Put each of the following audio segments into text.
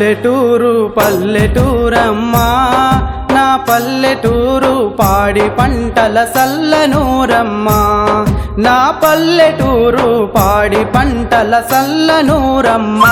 పల్లెటూరు పల్లెటూరమ్మా నా పల్లెటూరు పాడి పంటల సల్లనూరమ్మా నా పల్లెటూరు పాడి పంటల సల్లనూరమ్మా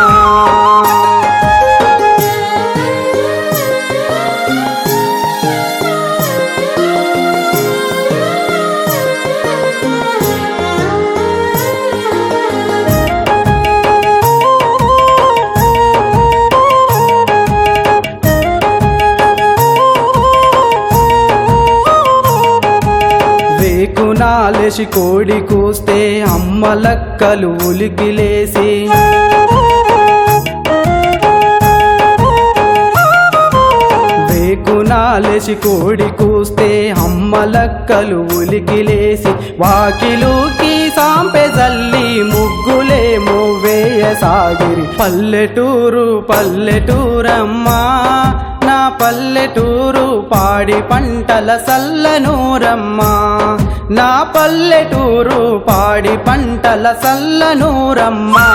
వేకునాలేసి కోడి కూస్తే అమ్మలక్కలు ఉలికిలేసి వేకునాలేసి కోడి కూస్తే అమ్మలక్కలు ఉలికిలేసి వాకిలుకి సాంపె జల్లి ముగ్గులేమో వేయసాగిరి పల్లెటూరు పల్లెటూరమ్మా నా పల్లెటూరు పాడి పంటల సల్లనూరమ్మా నా పల్లెటూరు పాడి పంటల సల్లనూరమ్మా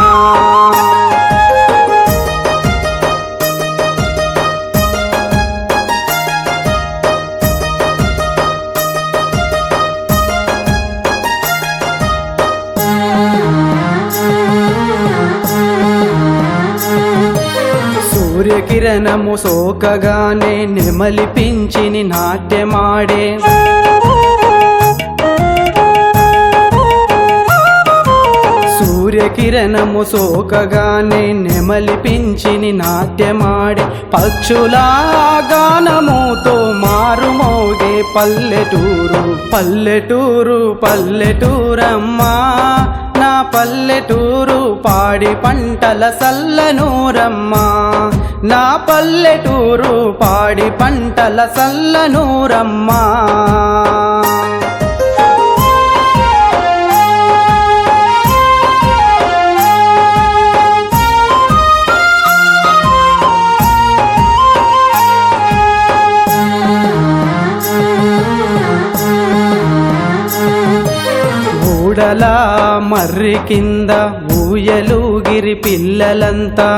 సూర్యకిరణము సోకగానే నెమలిపించిని నాట్యమాడే సూర్యకిరణము సోకగానే నెమలిపించిని నాట్యమాడే పక్షుల గానముతో మారుమోగే పల్లెటూరు పల్లెటూరు పల్లెటూరమ్మా నా పల్లెటూరు పాడి పంటల సల్లనూరమ్మా నా పల్లెటూరు పాడి పంటల సల్లనూరమ్మా ఊడల మర్రి కింద ఊయలుగిరి పిల్లలంతా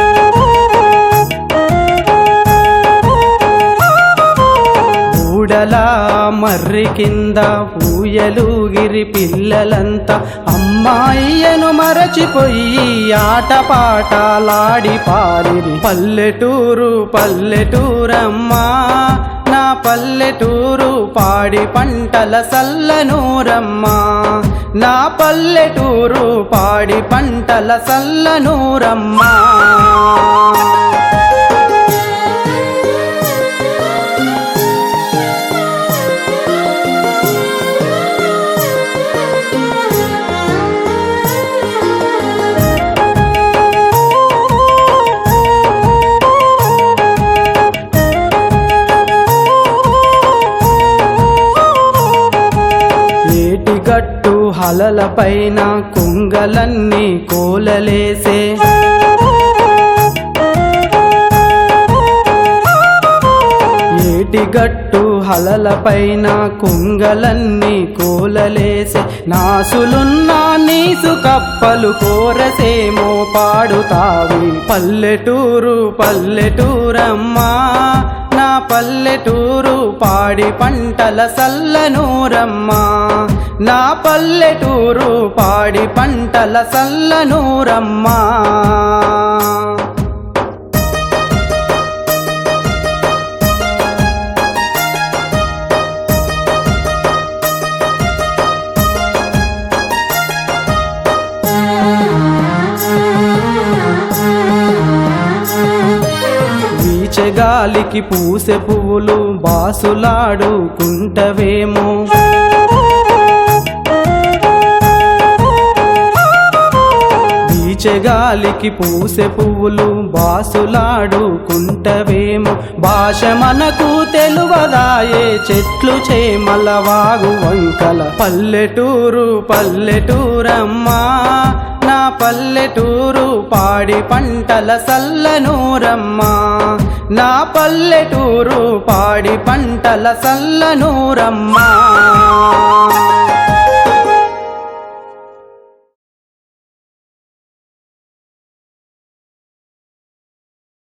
ఊడల మర్రి కింద ఊయలుగిరి పిల్లలంతా అమ్మాయియను మరచిపోయి ఆట పాటలాడి పారిరి పల్లెటూరు పల్లెటూరమ్మా నా పల్లెటూరు పాడి పంటల సల్లనూరమ్మా నా పల్లెటూరు పాడి పంటల సల్లనూరమ్మా ఏటిగట్టు హలల పైన కుంగలన్నీ కోలలేసే ఏటిగట్టు హలల పైన కుంగలన్నీ కోలలేసే నాసులున్న నీసు కప్పలు కోరసేమో పాడుతావి పల్లెటూరు పల్లెటూరమ్మా నా పల్లెటూరు పాడి పంటల సల్లనూరమ్మా నా పల్లెటూరు పాడి పంటల సల్లనూరమ్మా వీచెగాలికి పూసె పువ్వులు బాసులాడుకుంటవేమో వీచెగాలికి పూసె పువ్వులు బాసులాడుకుంటవేమో భాష మనకు తెలువదాయే చెట్లు చేమల వాగు వంకల పల్లెటూరు పల్లెటూరమ్మా నా పల్లెటూరు పాడి పంటల సల్లనూరమ్మా నా పల్లెటూరు పాడి పంటల సల్లనూరమ్మా